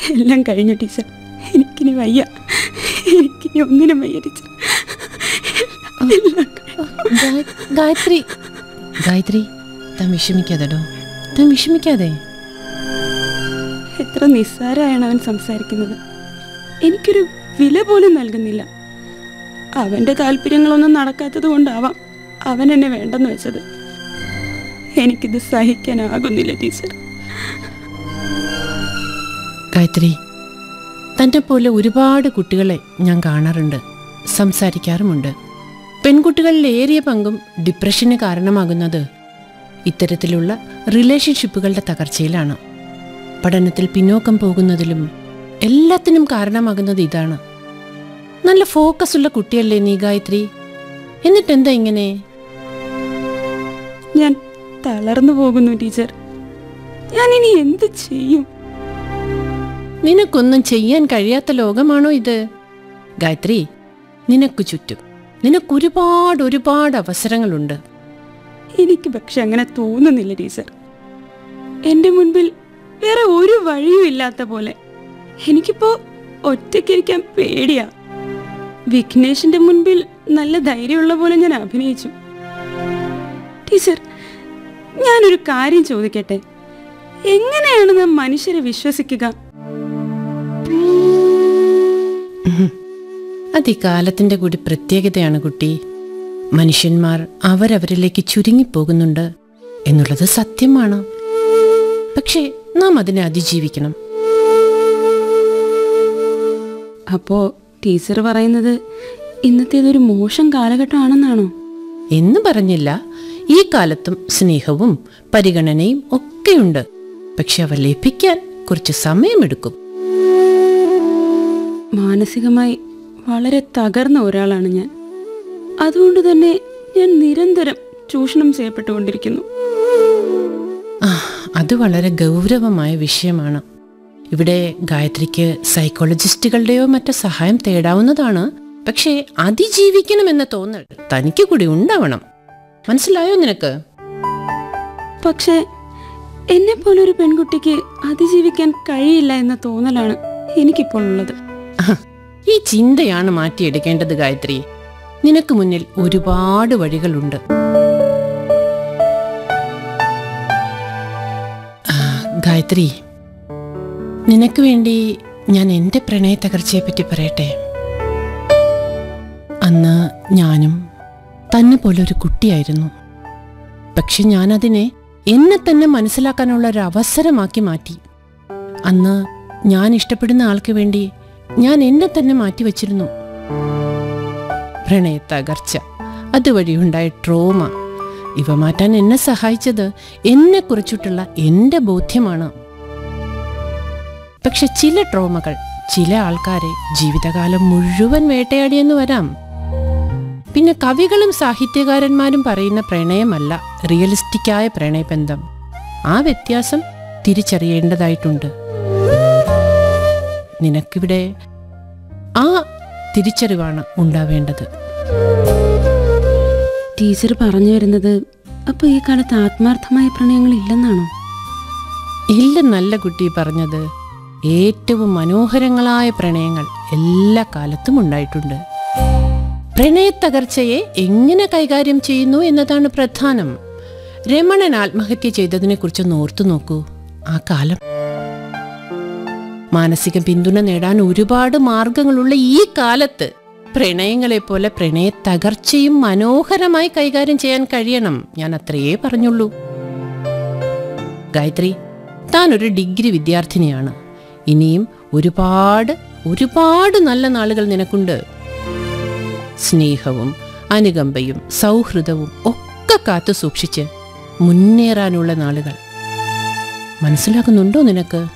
എല്ലാം കഴിഞ്ഞു ടീച്ചർ എനിക്കിനി വയ്യ എനിക്കിനി ഒന്നിനും വയ്യ ടീച്ചർ എല്ലാം കഴിഞ്ഞു. ഗായ- ഗായത്രി ഗായത്രി താൻ വിഷമിക്കാതെടോ താൻ വിഷമിക്കാതെ എത്ര നിസ്സാരമാണ് അവൻ സംസാരിക്കുന്നത് എനിക്കൊരു വില പോലും നൽകുന്നില്ല അവൻ്റെ താല്പര്യങ്ങളൊന്നും നടക്കാത്തത് കൊണ്ടാവാം അവൻ എന്നെ വേണ്ടെന്ന് വെച്ചത് എനിക്കിത് സഹിക്കാനാകുന്നില്ല ടീച്ചർ ഗായത്രി തൻ്റെ പോലെ ഒരുപാട് കുട്ടികളെ ഞാൻ കാണാറുണ്ട് സംസാരിക്കാറുമുണ്ട് പെൺകുട്ടികളിൽ ഏറിയ പങ്കും ഡിപ്രഷന് കാരണമാകുന്നത് ഇത്തരത്തിലുള്ള റിലേഷൻഷിപ്പുകളുടെ തകർച്ചയിലാണ് പഠനത്തിൽ പിന്നോക്കം പോകുന്നതിലും എല്ലാത്തിനും കാരണമാകുന്നത് ഇതാണ് നല്ല ഫോക്കസ് ഉള്ള കുട്ടിയല്ലേ നീ ഗായത്രി എന്നിട്ടെന്താ ഇങ്ങനെ ഞാൻ തളർന്നു പോകുന്നു ടീച്ചർ ഞാൻ ഇനി എന്ത് ചെയ്യും നിനക്കൊന്നും ചെയ്യാൻ കഴിയാത്ത ലോകമാണോ ഇത് ഗായത്രി നിനക്ക് ചുറ്റും നിനക്കൊരുപാട് ഒരുപാട് അവസരങ്ങളുണ്ട് എനിക്ക് പക്ഷെ അങ്ങനെ തോന്നുന്നില്ല ടീച്ചർ എൻ്റെ മുൻപിൽ വേറെ ഒരു വഴിയും ഇല്ലാത്ത പോലെ എനിക്കിപ്പോ ഒറ്റയ്ക്കിരിക്കാൻ പേടിയാ വിഘ്നേഷിന്റെ മുൻപിൽ നല്ല ധൈര്യമുള്ള പോലെ ഞാൻ അഭിനയിച്ചു ടീച്ചർ ഞാനൊരു കാര്യം ചോദിക്കട്ടെ എങ്ങനെയാണ് നാം മനുഷ്യരെ വിശ്വസിക്കുക അത് ഈ കാലത്തിന്റെ കൂടി പ്രത്യേകതയാണ് കുട്ടി മനുഷ്യന്മാർ അവരവരിലേക്ക് ചുരുങ്ങിപ്പോകുന്നുണ്ട് എന്നുള്ളത് സത്യമാണ് പക്ഷേ നാം അതിനെ അതിജീവിക്കണം അപ്പോ ടീച്ചർ പറയുന്നത് ഇന്നത്തേതൊരു മോശം കാലഘട്ടമാണെന്നാണോ എന്ന് പറഞ്ഞില്ല ഈ കാലത്തും സ്നേഹവും പരിഗണനയും ഒക്കെയുണ്ട് പക്ഷെ അവ ലഭിക്കാൻ കുറച്ച് സമയമെടുക്കും മാനസികമായി വളരെ തകർന്ന ഒരാളാണ് ഞാൻ അതുകൊണ്ട് തന്നെ ഞാൻ നിരന്തരം ചൂഷണം ചെയ്യപ്പെട്ടുകൊണ്ടിരിക്കുന്നു ആ, അത് വളരെ ഗൗരവമായ വിഷയമാണ് ഇവിടെ ഗായത്രിക്ക് സൈക്കോളജിസ്റ്റുകളുടെയോ മറ്റോ സഹായം തേടാവുന്നതാണ് പക്ഷേ അതിജീവിക്കണമെന്ന തോന്നൽ തനിക്ക് കൂടി ഉണ്ടാവണം മനസ്സിലായോ നിനക്ക് പക്ഷേ എന്നെ പോലൊരു പെൺകുട്ടിക്ക് അതിജീവിക്കാൻ കഴിയില്ല എന്ന തോന്നലാണ് എനിക്കിപ്പോൾ ഉള്ളത് ആഹ്, ഈ ചിന്തയാണ് മാറ്റിയെടുക്കേണ്ടത് ഗായത്രി നിനക്ക് മുന്നിൽ ഒരുപാട് വഴികളുണ്ട് ആ, ഗായത്രി നിനക്ക് വേണ്ടി ഞാൻ എൻ്റെ പ്രണയ തകർച്ചയെ പറ്റി പറയട്ടെ അന്ന് ഞാനും തന്നെ പോലെ ഒരു കുട്ടിയായിരുന്നു പക്ഷെ ഞാനതിനെ എന്നെ തന്നെ മനസ്സിലാക്കാനുള്ള ഒരു അവസരമാക്കി മാറ്റി അന്ന് ഞാൻ ഇഷ്ടപ്പെടുന്ന ആൾക്ക് വേണ്ടി ഞാൻ എന്നെ തന്നെ മാറ്റിവെച്ചിരുന്നു പ്രണയ തകർച്ച അതുവഴി ഉണ്ടായ ട്രോമ ഇവ മാറ്റാൻ എന്നെ സഹായിച്ചത് എന്നെ കുറിച്ചിട്ടുള്ള എൻ്റെ ബോധ്യമാണ് പക്ഷെ ചില ട്രോമകൾ ചില ആൾക്കാരെ ജീവിതകാലം മുഴുവൻ വേട്ടയാടിയെന്ന് വരാം പിന്നെ കവികളും സാഹിത്യകാരന്മാരും പറയുന്ന പ്രണയമല്ല റിയലിസ്റ്റിക്കായ പ്രണയബന്ധം ആ വ്യത്യാസം തിരിച്ചറിയേണ്ടതായിട്ടുണ്ട് നിനക്കിവിടെ ആ തിരിച്ചറിവാണ് ഉണ്ടാവേണ്ടത് ടീച്ചർ പറഞ്ഞു വരുന്നത് അപ്പൊ ഈ കാലത്ത് ആത്മാർത്ഥമായ പ്രണയങ്ങൾ ഇല്ലെന്നാണോ ഇല്ല നല്ല കുട്ടി പറഞ്ഞത് ഏറ്റവും മനോഹരങ്ങളായ പ്രണയങ്ങൾ എല്ലാ കാലത്തും ഉണ്ടായിട്ടുണ്ട് പ്രണയത്തകർച്ചയെ എങ്ങനെ കൈകാര്യം ചെയ്യുന്നു എന്നതാണ് പ്രധാനം രമണൻ ആത്മഹത്യ ചെയ്തതിനെക്കുറിച്ച് ഓർത്തു നോക്കൂ ആ കാലം മാനസിക പിന്തുണ നേടാൻ ഒരുപാട് മാർഗങ്ങളുള്ള ഈ കാലത്ത് പ്രണയങ്ങളെ പോലെ പ്രണയ തകർച്ചയും മനോഹരമായി കൈകാര്യം ചെയ്യാൻ കഴിയണം ഞാൻ അത്രയേ പറഞ്ഞുള്ളൂ ഗായത്രി താൻ ഒരു ഡിഗ്രി വിദ്യാർത്ഥിനിയാണ് ഇനിയും ഒരുപാട് ഒരുപാട് നല്ല നാളുകൾ നിനക്കുണ്ട് സ്നേഹവും അനുകമ്പയും സൗഹൃദവും ഒക്കെ കാത്തു സൂക്ഷിച്ച് മുന്നേറാനുള്ള നാളുകൾ മനസ്സിലാക്കുന്നുണ്ടോ നിനക്ക്